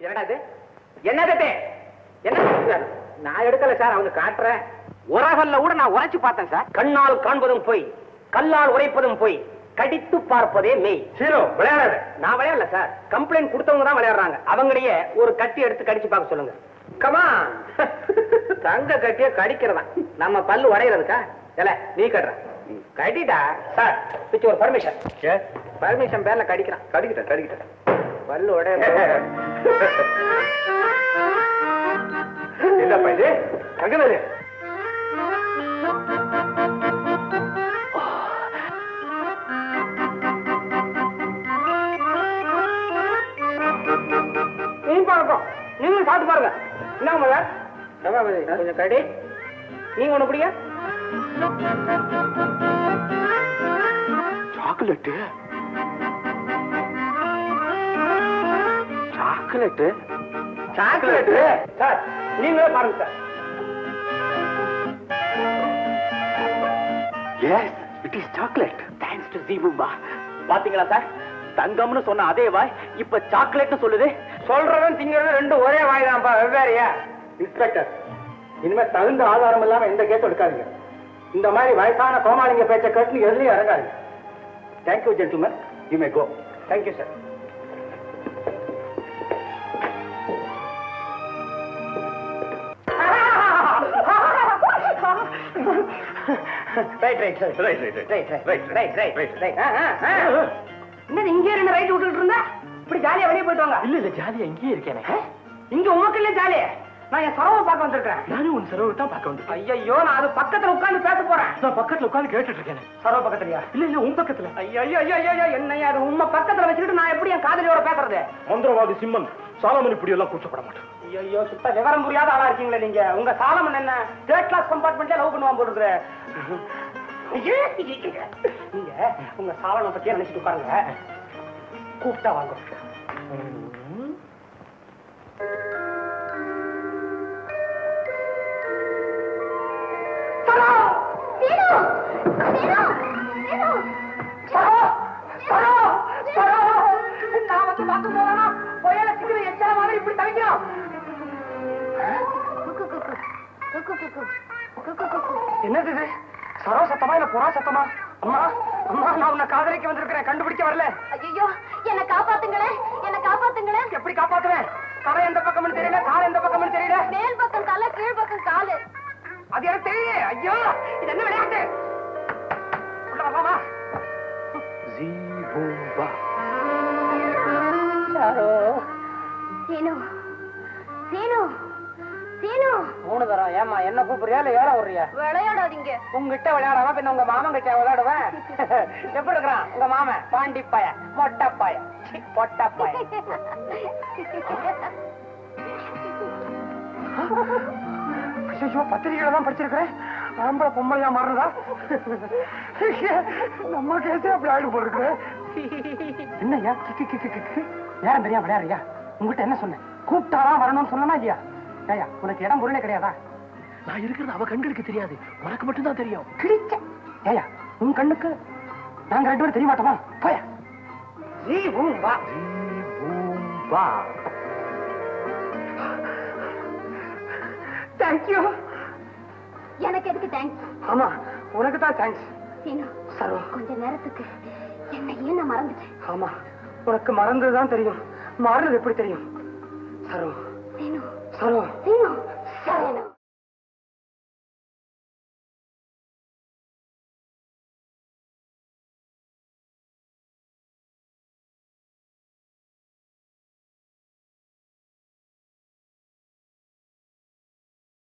என்னடா இது என்னது இது? என்ன சார் நான் எடுக்கல சார் அவங்க காட்டுறேன் உரகல்ல கூட நான் உரைச்சு பார்த்தேன் சார் கண்ணால் காண்பதும் பொய் கல்லால் உரைப்பதும் பொய் கடித்து பார்ப்பதே மெய் ஹீரோ விளையாடாத நான் விளையாடல சார் கம்ப்ளைண்ட் கொடுத்தவங்க தான் விளையாடுறாங்க அவங்களையே ஒரு கட்டி எடுத்து கடிச்சு பார்க்க சொல்லுங்க கமா தங்க கட்டிய கடிக்கிறதா நம்ம பல்லு உடையிறதுக்கா இல்ல நீ கட்டுற கடிடா சார் பிச்சு ஒரு பர்மிஷன் பர்மிஷன் பேர்ல கடிக்கிறான் கடிக்கிட்டேன் கடிக்கிட்டேன் பல்லு உடைய என்னப்பா இது தங்கவேலு நீ பாருங்க நீங்களும் சாப்பிட்டு பாருங்க என்ன முதல் சபாபதி கொஞ்சம் கடி நீங்க ஒண்ணு பிடிங்க சாக்லேட்டு சாக்லேட்டு சாக்லேட் சார் நீங்களே பாருங்க sir yes it is chocolate thanks to ஜீபுபா பாத்தீங்களா சார் தங்கம்னு சொன்ன அதே வாய் இப்ப சாக்லேட்னு சொல்லுது சொல்றதும் திங்கிறதும் ரெண்டும் ஒரே வாய் தான்ப்பா வெவ்வேறையா இன்ஸ்பெக்டர் இனிமே தகுந்த ஆதாரம் இல்லாம எந்த கேஸ் எடுக்காதீங்க இந்த மாதிரி வயசான கோமாளிங்க பேச்ச கேட்டு எதுலயும் இறங்காதீங்க thank you gentleman you may go thank you sir right right right right right right right right right right right right என்ன இங்கே ரெண்டு ரைட் விட்டுட்டு இருந்தா இப்படி ஜாலியா வெளியே போயிட்டு வாங்க இல்ல இல்ல ஜாலியா இங்கேயே இருக்கேனே இங்க உமக்கு இல்ல ஜாலியா நான் என் சரவை பார்க்க வந்திருக்கேன் நானும் உன் சரவு தான் பார்க்க வந்து ஐயோ நான் அது பக்கத்துல உட்கார்ந்து பேச போறேன் நான் பக்கத்துல உட்கார்ந்து கேட்டுட்டு இருக்கேன் சரவ பக்கத்துலயா இல்ல இல்ல உன் பக்கத்துல ஐயோ ஐயோ ஐயோ ஐயோ என்னையா அது உண்மை பக்கத்துல வச்சுக்கிட்டு நான் எப்படி என் காதலியோட பேசுறது மந்திரவாதி சிம்மன் சாலமன் இப்படி எல்லாம் கூச்சப்பட மாட்டேன் ஐயோ சுத்த விவரம் புரியாத ஆளா இருக்கீங்களே நீங்க உங்க சாலமன் என்ன தேர்ட் கிளாஸ் கம்பார்ட்மெண்ட்ல லவ் பண்ணுவான் போட்டுருக்குற நீங்க உங்க சாலனை பத்தியே நினைச்சிட்டு உட்காருங்க கூப்பிட்டா வாங்க நான் வந்து பார்க்க போறேன்னா புயல சிக்கிற எச்சல மாதிரி இப்படி தவிக்கிறோம் என்னது இது சரோ சத்தமா இல்ல புறா சத்தமா அம்மா அம்மா நான் உன்னை காதலிக்க வந்திருக்கிறேன் கண்டுபிடிக்க வரல ஐயோ என்ன காப்பாத்துங்களேன் என்ன காப்பாத்துங்களேன் எப்படி காப்பாத்துவேன் தலை எந்த பக்கம்னு தெரியல கால் எந்த பக்கம்னு தெரியல மேல் பக்கம் தலை கீழ் பக்கம் காலு அது எனக்கு தெரியல ஐயோ இது என்ன விளையாட்டு உள்ள வரலாமா சீனு சீனு சீனு மூணு தரம் ஏமா என்ன கூப்பிடுறியா இல்ல ஏற விடுறியா விளையாடாதீங்க உங்ககிட்ட விளையாடாம பின்ன உங்க மாமன் கிட்ட விளையாடுவேன் எப்படி இருக்கிறான் உங்க மாமன் பாண்டி பாய மொட்டை பாய சி, பொட்டை பாய ஐயோ பத்திரிகையில தான் படிச்சிருக்கிறேன் ஆம்பளை பொம்பளையா மாறுறதா நம்ம கேசே அப்படி ஆயிடு போல என்னய்யா கிக்கு கிக்கு கிக்கு நேரம் தெரியா விளையாடுறியா உங்ககிட்ட என்ன சொன்னேன் கூப்பிட்டாதான் வரணும்னு சொன்னா இல்லையா ஏயா உனக்கு இடம் பொருளே கிடையாதா நான் இருக்கிறது அவ கண்களுக்கு தெரியாது உனக்கு மட்டும் தான் தெரியும் கிழிச்ச ஏயா உன் கண்ணுக்கு நாங்க ரெண்டு பேரும் தெரிய மாட்டோமா போயா நீ உன் வா வா தேங்க்யூ எனக்கு எதுக்கு தேங்க்ஸ் ஆமா உனக்கு தான் தேங்க்ஸ் சீனு சரோ கொஞ்ச நேரத்துக்கு என்னையே நான் மறந்துட்டேன் ஆமா உனக்கு மறந்ததுதான் தெரியும் மாறுறது எப்படி தெரியும் சரோ சீனு சரோ சீனு